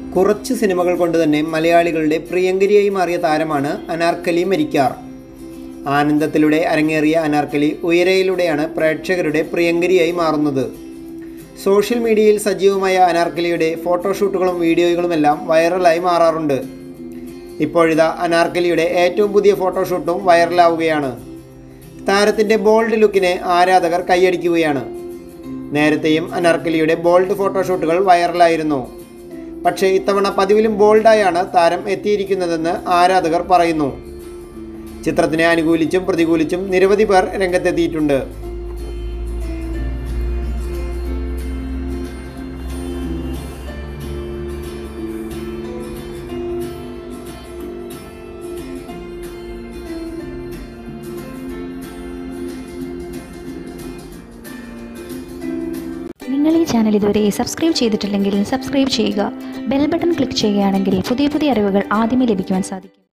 കുറച്ച് സിനിമകൾ കൊണ്ട് തന്നെ മലയാളികളുടെ പ്രിയങ്കരിയായി മാറിയ താരമാണ് അനാർക്കലി മരിക്കാർ ആനന്ദത്തിലൂടെ അരങ്ങേറിയ അനാർക്കലി ഉയരയിലൂടെയാണ് പ്രേക്ഷകരുടെ പ്രിയങ്കരിയായി മാറുന്നത് സോഷ്യൽ മീഡിയയിൽ സജീവമായ അനാർക്കലിയുടെ ഫോട്ടോഷൂട്ടുകളും വീഡിയോകളുമെല്ലാം വൈറലായി മാറാറുണ്ട് ഇപ്പോഴിതാ അനാർക്കലിയുടെ ഏറ്റവും പുതിയ ഫോട്ടോഷൂട്ടും വൈറലാവുകയാണ് താരത്തിൻ്റെ ബോൾഡ് ലുക്കിനെ ആരാധകർ കൈയടിക്കുകയാണ് നേരത്തെയും അനാർക്കലിയുടെ ബോൾഡ് ഫോട്ടോഷൂട്ടുകൾ വൈറലായിരുന്നു പക്ഷേ ഇത്തവണ പതിവിലും ബോൾഡായാണ് താരം എത്തിയിരിക്കുന്നതെന്ന് ആരാധകർ പറയുന്നു ചിത്രത്തിനെ അനുകൂലിച്ചും പ്രതികൂലിച്ചും നിരവധി പേർ രംഗത്തെത്തിയിട്ടുണ്ട് നിങ്ങൾ ഈ ചാനൽ ഇതുവരെ സബ്സ്ക്രൈബ് ചെയ്തിട്ടില്ലെങ്കിൽ സബ്സ്ക്രൈബ് ചെയ്യുക ബെൽ ബട്ടൺ ക്ലിക്ക് ചെയ്യുകയാണെങ്കിൽ പുതിയ പുതിയ അറിവുകൾ ആദ്യമേ ലഭിക്കുവാൻ സാധിക്കും